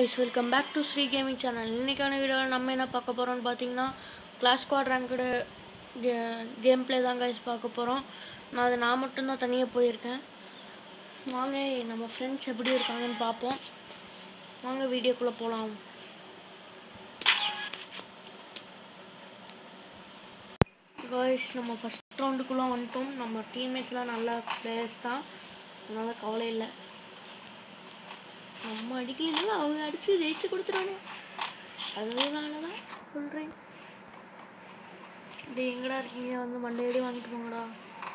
guys welcome back to Sri gaming channel இன்றைக்கான வீடியோவில் நம்ம என்ன பார்க்க போகிறோம்னு பார்த்தீங்கன்னா கிளாஸ் ஸ்குவாட் ரேங்க்டு கே கேம் ப்ளே தான் கைஸ் பார்க்க போகிறோம் நான் அது நான் மட்டும்தான் தனியாக போயிருக்கேன் வாங்க நம்ம ஃப்ரெண்ட்ஸ் எப்படி இருக்காங்கன்னு பார்ப்போம் வாங்க வீடியோக்குள்ளே போகலாம் காய்ஸ் நம்ம ஃபஸ்ட் ரவுண்டுக்குள்ளே வந்துட்டோம் நம்ம டீம்மேட்ஸ்லாம் நல்ல பிளேயர்ஸ் தான் அதனால் கவலை இல்லை நம்ம அடிக்கலனாலும் அவங்க அடித்து ஜெயிச்சு கொடுத்துருவானே அதனால தான் சொல்கிறேன் டேய் எங்கடா இருக்கீங்க வந்து மண்டையடி வாங்கிட்டு போங்கடா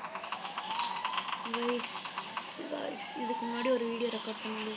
கைஸ் கைஸ் இதுக்கு முன்னாடி ஒரு வீடியோ ரெக்கார்ட் பண்ணுங்க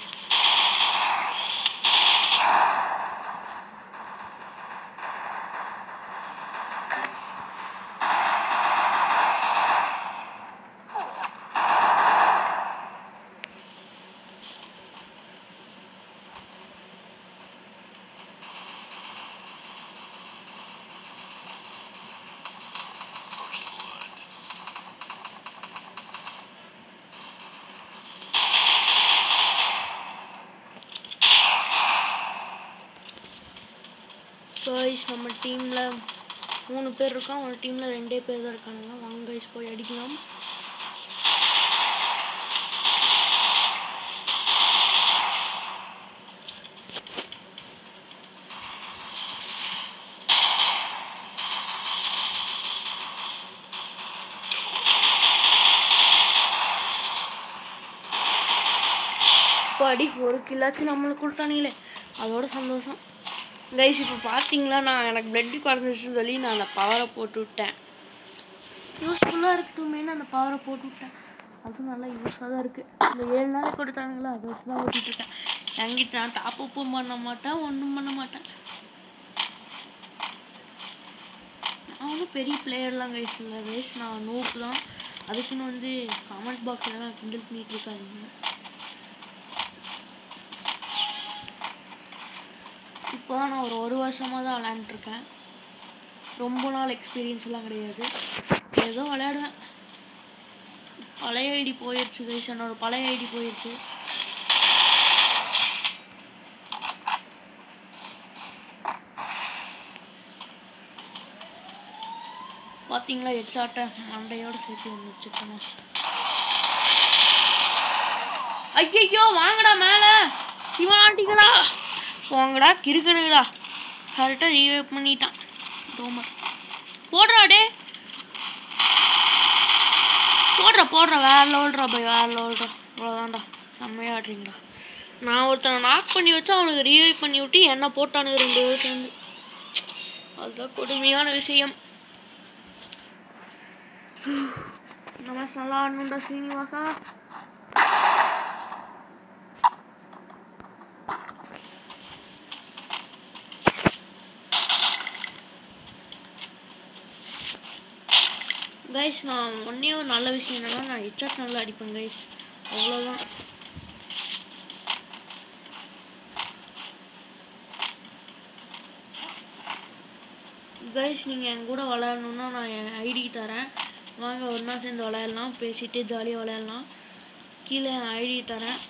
கைஸ் நம்ம டீமில் மூணு பேர் இருக்கோம் ஒரு டீமில் ரெண்டே பேர் தான் இருக்கானுங்க வாங்க கைஸ் போய் அடிக்கலாம் இப்போ அடி ஒரு கில்லாச்சும் நம்மளுக்கு கொடுத்தானுங்களே அதோட சந்தோஷம் கைஸ் இப்போ பார்த்தீங்களா நான் எனக்கு பிளட்டு குறைஞ்சிச்சுன்னு சொல்லி நான் அந்த பவரை போட்டு விட்டேன் யூஸ்ஃபுல்லாக இருக்கட்டுமேனு அந்த பவரை போட்டு விட்டேன் அதுவும் நல்லா யூஸாக தான் இருக்குது இந்த ஏழு நாளைக்கு கொடுத்தானுங்களா அதை வச்சு தான் ஓட்டிகிட்டு இருக்கேன் என்கிட்ட நான் டாப் அப்பும் பண்ண மாட்டேன் ஒன்றும் பண்ண மாட்டேன் அவனும் பெரிய பிளேயர்லாம் கைஸ் இல்லை கைஸ் நான் நோப்பு தான் அதுக்குன்னு வந்து கமெண்ட் பாக்ஸ்லாம் கிண்டல் பண்ணிட்டு இருக்காதீங்க இப்போ தான் நான் ஒரு ஒரு வருஷமாக தான் விளையாண்டுருக்கேன் ரொம்ப நாள் எக்ஸ்பீரியன்ஸ் எல்லாம் கிடையாது ஏதோ விளையாடுவேன் பழைய ஐடி போயிடுச்சு கைஸ் என்னோட பழைய ஐடி போயிடுச்சு பார்த்தீங்களா எச்சாட்ட மண்டையோட சேர்த்து ஒன்று வச்சுக்கணும் ஐயையோ வாங்கடா மேலே சிவனாண்டிங்களா போங்கடா கிறுக்கணுங்களா கரெக்டாக ரீவைவ் பண்ணிட்டான் ரோமர் போடுறா டே போடுறா போடுறா வேற லோல்றா போய் வேற லோல்றா அவ்வளோதான்டா செம்மையா ஆடுறீங்களா நான் ஒருத்தனை நாக் பண்ணி வச்சு அவனுக்கு ரீவைவ் பண்ணி விட்டு என்ன போட்டானுங்க ரெண்டு பேரும் சேர்ந்து அதுதான் கொடுமையான விஷயம் நம்ம நல்லா ஆடணும்டா ஸ்ரீனிவாசா கைஸ் நான் ஒன்றே ஒரு நல்ல விஷயம் என்னன்னா நான் ஹெட்ஷாட் நல்லா அடிப்பேன் கைஸ் அவ்வளோதான் கைஸ் நீங்கள் என் கூட விளையாடணுன்னா நான் என் ஐடி தரேன் வாங்க ஒன்றா சேர்ந்து விளையாடலாம் பேசிட்டு ஜாலியாக விளையாடலாம் கீழே என் ஐடி தரேன்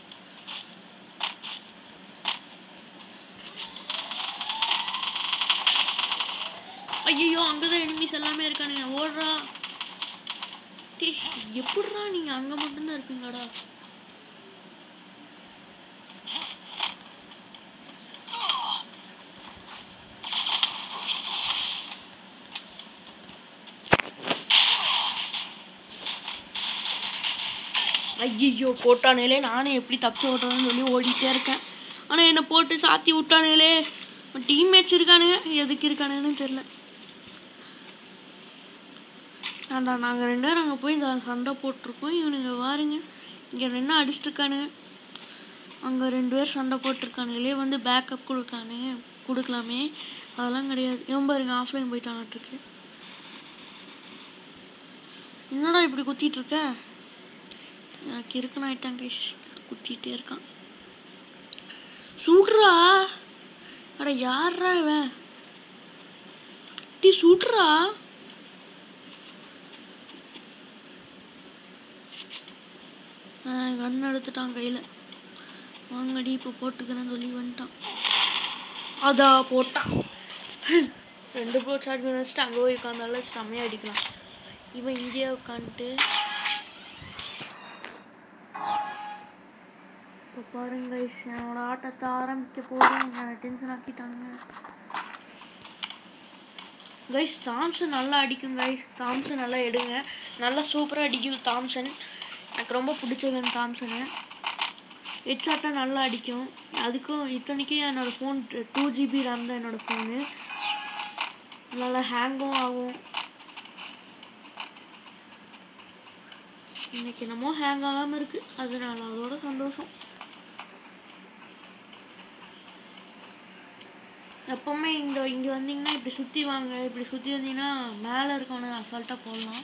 ஐயோ அங்கதான் எனிமீஸ் எல்லாமே இருக்கானுங்க ஓடுறா டேய் எப்படிடா நீங்க அங்க மட்டும்தான் இருப்பீங்களாடா ஐயோ போட்டானேலே நானே எப்படி தப்பிச்சு ஓட்டுறேன்னு சொல்லி ஓடிட்டே இருக்கேன் ஆனால் என்னை போட்டு சாத்தி விட்டானுங்களே டீம்மேட்ஸ் இருக்கானுங்க எதுக்கு இருக்கானுங்கன்னு தெரில ஆண்டா நாங்கள் ரெண்டு பேரும் அங்கே போய் ச- சண்டை போட்டிருக்கோம் இவனுங்க பாருங்க இங்கே நின்று அடிச்சிட்ருக்கானுங்க அங்கே ரெண்டு பேர் சண்டை போட்டிருக்கானுங்களே வந்து பேக்கப் கொடுக்கானுங்க கொடுக்கலாமே அதெல்லாம் கிடையாது இவன் பாருங்க ஆஃப்லைன் போயிட்டான்ட்டுருக்கு என்னடா இப்படி குத்திட்டு இருக்க எனக்கு இருக்குன்னு ஆயிட்டான் கைஸ் குத்திட்டே இருக்கான் சுடுறா அட யார்ரா இவன் டி சுடுறா கன் எடுத்துட்டான் கையில் வாங்கடி இப்போ போட்டுக்கிறேன்னு சொல்லி வந்துட்டான் அதா போட்டான் ரெண்டு ப்ளோ சார்ஜ் வச்சுட்டு அங்கே போய் உட்காந்தாலும் செம்மையாக அடிக்கலாம் இவன் இங்கேயே உட்காந்துட்டு இப்போ பாருங்க guys, என்னோட ஆட்டத்தை ஆரம்பிக்க போதும் என்னை டென்ஷன் ஆக்கிட்டாங்க கைஸ் தாம்சன் நல்லா அடிக்கும் கைஸ் தாம்சன் நல்லா எடுங்க நல்லா சூப்பராக அடிக்கும் தாம்சன் எனக்கு ரொம்ப பிடிச்ச கன் தாம்சனு ஹெட்ஷாட்டாக நல்லா அடிக்கும் அதுக்கும் இத்தனைக்கும் என்னோடய ஃபோன் டூ ஜிபி ரேம் தான் என்னோடய ஃபோனு நல்லா ஹேங்கும் ஆகும் இன்னைக்கு என்னமோ ஹேங் ஆகாமல் இருக்குது அதனால அதோட சந்தோஷம் எப்பவுமே இந்த இங்கே வந்தீங்கன்னா இப்படி சுற்றி வாங்க இப்படி சுற்றி வந்தீங்கன்னா மேலே இருக்கவனை அசால்ட்டாக போடலாம்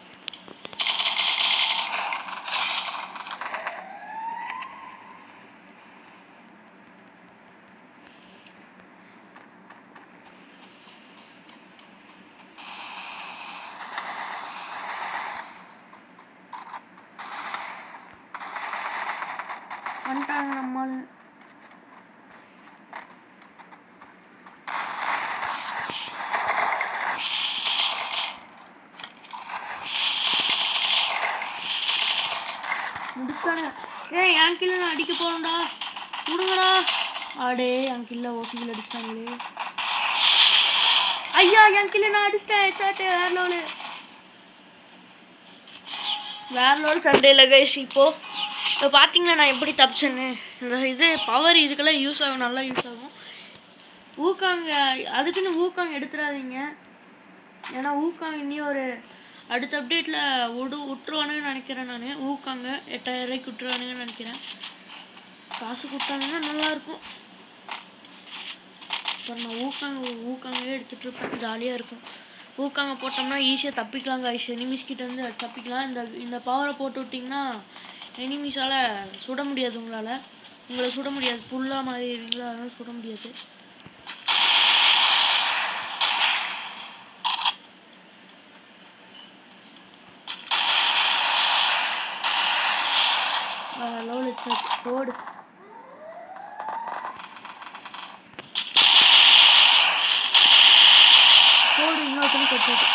வந்துட்டாங்க நம்மளு முடிச்சானுங்க ஏய் என் கில்ல நான் அடிக்க போறேன்டா விடுங்கடா அடே என் கில்ல ஓசியில் அடிச்சிட்டாங்களே ஐயா என் கில்ல நான் அடிச்சிட்டேன் ஹெச்சாட்டு வேற லெவலு வேற லெவல் சண்டே இல்லை கைஸ் இப்போ இப்போ பார்த்தீங்களா நான் எப்படி தப்பிச்சேன்னு இந்த இது பவர் இதுக்கெல்லாம் யூஸ் ஆகும் நல்லா யூஸ் ஆகும் ஊக்காங்க அதுக்குன்னு ஊக்காங்க எடுத்துடாதீங்க ஏன்னா ஊக்காங்க இனி ஒரு அடுத்த அப்டேட்டில் விடு விட்டுருவானுங்கன்னு நினைக்கிறேன் நான் ஊக்காங்க எட்டாயிரம் ரூபாய்க்கு விட்டுருவானுங்கன்னு நினைக்கிறேன் காசு கொடுத்தாங்கன்னா நல்லாயிருக்கும் அப்புறம் நான் ஊக்காங்க ஊக்காங்கவே எடுத்துகிட்டு இருப்பேன் ஜாலியாக இருக்கும் ஊக்காங்க போட்டோம்னா ஈஸியாக தப்பிக்கலாம் காய்ஸ் எனிமிஸ் கிட்ட இருந்து தப்பிக்கலாம் இந்த இந்த பவரை போட்டு விட்டிங்கன்னா எனிமிஸால் சுட முடியாது உங்களால் உங்களை சுட முடியாது புல்லாக மாறிடுவீங்களா அதனால சுட முடியாது லெவல் வச்சாச்சு போடு போடு இன்னொருத்தனை கட்டுறது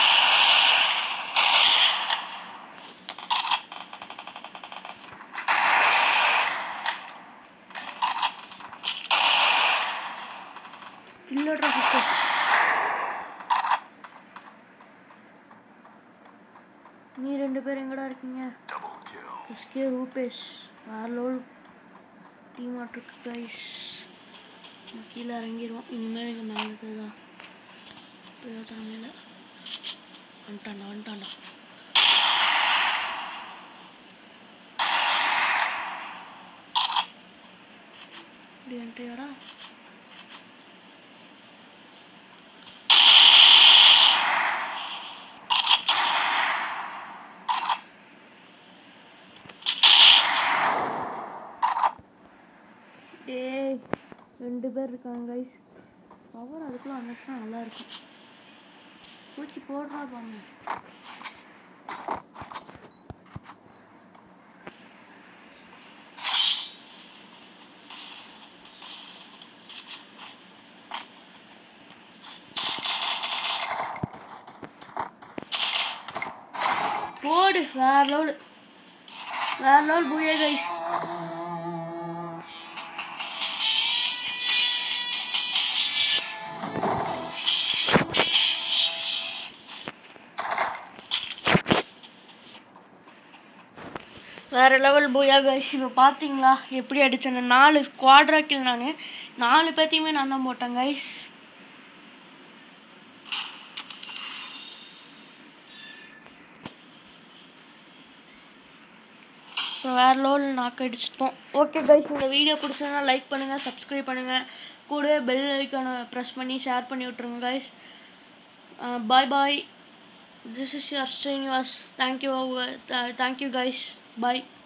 இல்லடா சிஸ்டர் நீ ரெண்டு பேர் எங்கடா இருக்கீங்க எஸ்கே ரூபேஷ் வேற லெவல் டீம் ஆட்டிருக்கு கைஸ் கீழே இறங்கிடுவோம் இனிமேல் இங்கே மேலே இருக்குதா பிரயோஜனமே இல்லை வந்துட்டான்டா வந்துட்டான்டா இப்படி வந்துட்டியாடா டேய் ரெண்டு பேர் இருக்காங்க கைஸ் பவர் அதுக்குள்ள வந்துச்சுன்னா நல்லா இருக்கும் தூக்கி போடுறா பாங்க போடு வேற லெவல் வேற லெவல் பூயே கைஸ் வேறு லெவல் பூயா கைஸ் இப்போ பார்த்தீங்களா எப்படி அடிச்சேன்னு நாலு ஸ்குவாட்ரா கில் நான் நாலு பேர்த்தையுமே நான் தான் போட்டேன் கைஸ் இப்போ வேறு லெவல் நாக்கு அடிச்சிட்டோம் ஓகே கைஸ் இந்த வீடியோ பிடிச்சதுனா லைக் பண்ணுங்கள் சப்ஸ்கிரைப் பண்ணுங்கள் கூடவே பெல் ஐக்கானை ப்ரெஸ் பண்ணி ஷேர் பண்ணி விட்ருங்க guys bye bye this is your Srinivas thank you thank you guys bye